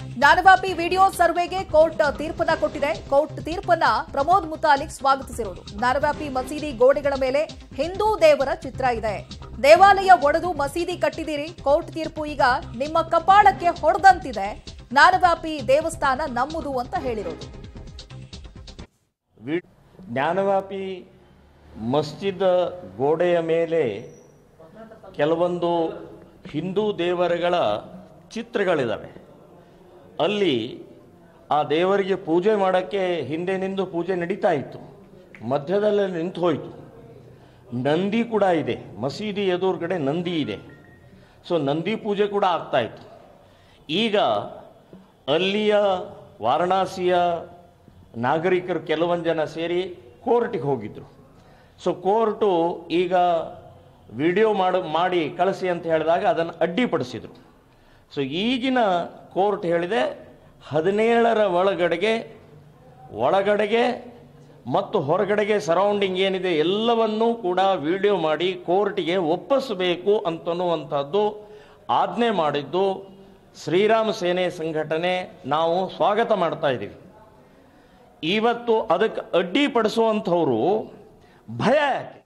ಜ್ಞಾನವ್ಯಾಪಿ video ಸರ್ವೆಗೆ court ತೀರ್ಪನ್ನ ಕೊಟ್ಟಿದೆ court ತೀರ್ಪನ್ನ ಪ್ರಮೋದ್ ಮುತಾಲಿಕ್ ಸ್ವಾಗತಿಸಿರುವುದು ಜ್ಞಾನವ್ಯಾಪಿ ಮಸೀದಿ ಗೋಡೆಗಳ ಮೇಲೆ ಹಿಂದೂ ದೇವರ ಚಿತ್ರ ಇದೆ ದೇವಾಲಯ ಒಡೆದು ಮಸೀದಿ ಕಟ್ಟಿದಿರಿ ಕೋರ್ಟ್ ತೀರ್ಪು ಈಗ ನಿಮ್ಮ ಕಪಾಳಕ್ಕೆ ಹೊಡೆದಂತಿದೆ ಜ್ಞಾನವ್ಯಾಪಿ ದೇವಸ್ಥಾನ ನಮ್ಮದು ಅಂತ ಹೇಳಿರೋದು ವಿ ಜ್ಞಾನವ್ಯಾಪಿ ಮಸ್ಜಿದ್ ಗೋಡೆಯ ಮೇಲೆ ಕೆಲವೊಂದು ಹಿಂದೂ ದೇವರುಗಳ ಚಿತ್ರಗಳಿದ್ದಾವೆ ಅಲ್ಲಿ ಆ ದೇವರಿಗೆ ಪೂಜೆ ಮಾಡೋಕ್ಕೆ ಹಿಂದೆ ನಿಂದು ಪೂಜೆ ನಡೀತಾ ಇತ್ತು ಮಧ್ಯದಲ್ಲಿ ನಿಂತು ಹೋಯಿತು ನಂದಿ ಕೂಡ ಇದೆ ಮಸೀದಿ ಎದುರುಗಡೆ ನಂದಿ ಇದೆ ಸೊ ನಂದಿ ಪೂಜೆ ಕೂಡ ಆಗ್ತಾ ಇತ್ತು ಈಗ ಅಲ್ಲಿಯ ವಾರಣಾಸಿಯ ನಾಗರಿಕರು ಕೆಲವೊಂದು ಜನ ಸೇರಿ ಕೋರ್ಟಿಗೆ ಹೋಗಿದ್ರು ಸೊ ಕೋರ್ಟು ಈಗ ವಿಡಿಯೋ ಮಾಡು ಮಾಡಿ ಕಳಿಸಿ ಅಂತ ಹೇಳಿದಾಗ ಅದನ್ನು ಅಡ್ಡಿಪಡಿಸಿದರು ಸೊ ಈಗಿನ ಕೋರ್ಟ್ ಹೇಳಿದೆ ಹದಿನೇಳರ ಒಳಗಡೆಗೆ ಒಳಗಡೆಗೆ ಮತ್ತು ಹೊರಗಡೆಗೆ ಸರೌಂಡಿಂಗ್ ಏನಿದೆ ಎಲ್ಲವನ್ನೂ ಕೂಡ ವಿಡಿಯೋ ಮಾಡಿ ಕೋರ್ಟಿಗೆ ಒಪ್ಪಿಸಬೇಕು ಅಂತನ್ನುವಂಥದ್ದು ಆಜ್ಞೆ ಮಾಡಿದ್ದು ಶ್ರೀರಾಮ ಸೇನೆ ಸಂಘಟನೆ ನಾವು ಸ್ವಾಗತ ಮಾಡ್ತಾ ಇದ್ದೀವಿ ಇವತ್ತು ಅದಕ್ಕೆ ಅಡ್ಡಿಪಡಿಸುವಂಥವ್ರು ಭಯ ಯಾಕೆ